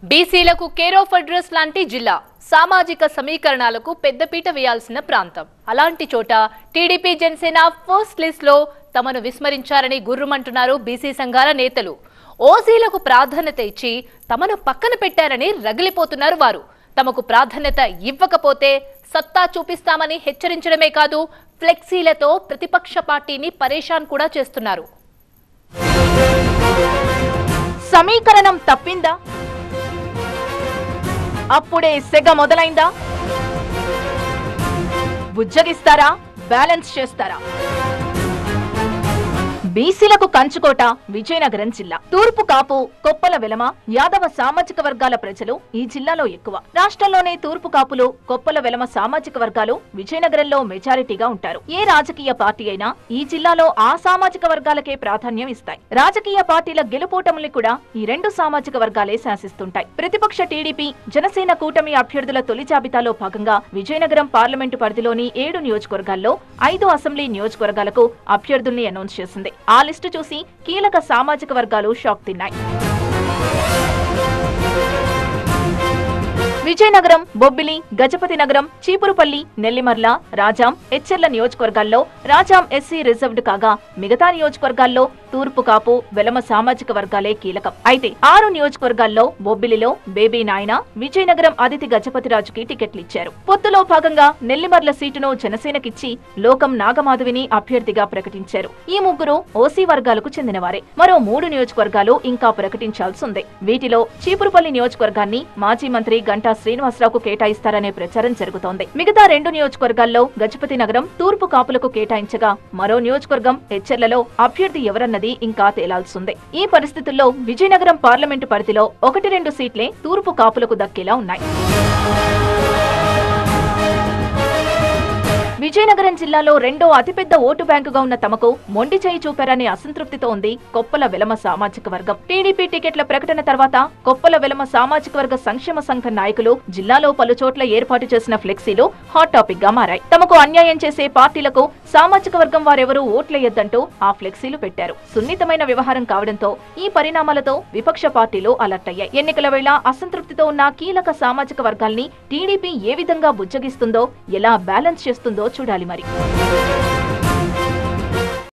బీసీలకు care of address లాంటి జిల్లా సామాజిక సమీకరణాలకు పెద్దపీట వేయాల్సిన ప్రాంతం అలాంటి చోట టీడీపీ జనసేన ఫస్ట్ లిస్ట్ లో తమను విస్మరించారని గుర్రుమంటున్నారు బీసీ సంఘాల నేతలు ఓసీలకు ప్రాధాన్యత ఇచ్చి తమను పక్కన పెట్టారని రగిలిపోతున్నారు వారు తమకు ప్రాధాన్యత ఇవ్వకపోతే సత్తా చూపిస్తామని హెచ్చరించడమే కాదు ఫ్లెక్సీలతో ప్రతిపక్ష పార్టీని పరేషాన్ కూడా చేస్తున్నారు సమీకరణం తప్పిందా అప్పుడే సెగ మొదలైందా బుజ్జగిస్తారా బ్యాలెన్స్ చేస్తారా బీసీలకు కంచుకోట విజయనగరం జిల్లా తూర్పు కాపు కొప్పల వెలమ యాదవ సామాజిక వర్గాల ప్రజలు ఈ జిల్లాలో ఎక్కువ రాష్ట్రంలోనే తూర్పు కాపులు కొప్పల వెలమ సామాజిక వర్గాలు విజయనగరంలో మెజారిటీగా ఉంటారు ఏ రాజకీయ పార్టీ అయినా ఈ జిల్లాలో ఆ సామాజిక వర్గాలకే ప్రాధాన్యం ఇస్తాయి రాజకీయ పార్టీల గెలుపోటముల్ని కూడా ఈ రెండు సామాజిక వర్గాలే శాసిస్తుంటాయి ప్రతిపక్ష టీడీపీ జనసేన కూటమి అభ్యర్థుల తొలి జాబితాలో భాగంగా విజయనగరం పార్లమెంటు పరిధిలోని ఏడు నియోజకవర్గాల్లో ఐదు అసెంబ్లీ నియోజకవర్గాలకు అభ్యర్థుల్ని అనౌన్స్ చేసింది ఆ లిస్టు చూసి కీలక సామాజిక వర్గాలు షాక్ తిన్నాయి విజయనగరం బొబ్బిలి గజపతి నగరం చీపురుపల్లి నెల్లిమర్ల రాజాం ఎచ్చెర్ల నియోజకవర్గాల్లో రాజాం ఎస్సీ రిజర్వ్డ్ కాగా మిగతా నియోజకవర్గాల్లో తూర్పు కాపు వెలమ సామాజిక వర్గాలే కీలకం అయితే ఆరు నియోజకవర్గాల్లో బొబ్బిలిలో బేబీ నాయన విజయనగరం అదితి గజపతిరాజుకి టికెట్లు ఇచ్చారు పొత్తులో భాగంగా నెల్లిమర్ల సీటును జనసేనకిచ్చి లోకం నాగమాధవిని అభ్యర్థిగా ప్రకటించారు ఈ ముగ్గురు ఓసీ వర్గాలకు చెందినవారే మరో మూడు నియోజకవర్గాలు ఇంకా ప్రకటించాల్సి ఉంది వీటిలో చీపురుపల్లి నియోజకవర్గాన్ని మాజీ మంత్రి గంటా శ్రీనివాసరావుకు కేటాయిస్తారనే ప్రచారం జరుగుతోంది మిగతా రెండు నియోజకవర్గాల్లో గజపతి నగరం తూర్పు కాపులకు కేటాయించగా మరో నియోజకవర్గం హెచ్చర్లలో అభ్యర్థి ఎవరన్నది ఇంకా తేలాల్సిందే ఈ పరిస్థితుల్లో విజయనగరం పార్లమెంటు పరిధిలో ఒకటి రెండు సీట్లే తూర్పు కాపులకు దక్కేలా ఉన్నాయి విజయనగరం జిల్లాలో రెండో అతిపెద్ద ఓటు బ్యాంకుగా ఉన్న తమకు మొండి చేయి చూపారనే అసంతృప్తితో ఉంది కొప్పల వెలమ సామాజిక వర్గం టీడీపీ టికెట్ల ప్రకటన తర్వాత కొప్పల వెలమ సామాజిక వర్గ సంక్షేమ సంఘం నాయకులు జిల్లాలో పలు చోట్ల ఏర్పాటు చేసిన ఫ్లెక్సీలు హాట్ టాపిక్ గా మారాయి తమకు అన్యాయం చేసే పార్టీలకు సామాజిక వర్గం వారెవరూ ఓట్లేయొద్దంటూ ఆ ఫ్లెక్సీలు పెట్టారు సున్నితమైన వ్యవహారం కావడంతో ఈ పరిణామాలతో విపక్ష పార్టీలు అలర్ట్ అయ్యాయి ఎన్నికల వేళ అసంతృప్తితో ఉన్న కీలక సామాజిక వర్గాల్ని టీడీపీ ఏ విధంగా బుజ్జగిస్తుందో ఎలా బ్యాలెన్స్ చేస్తుందో చూడాలి మరి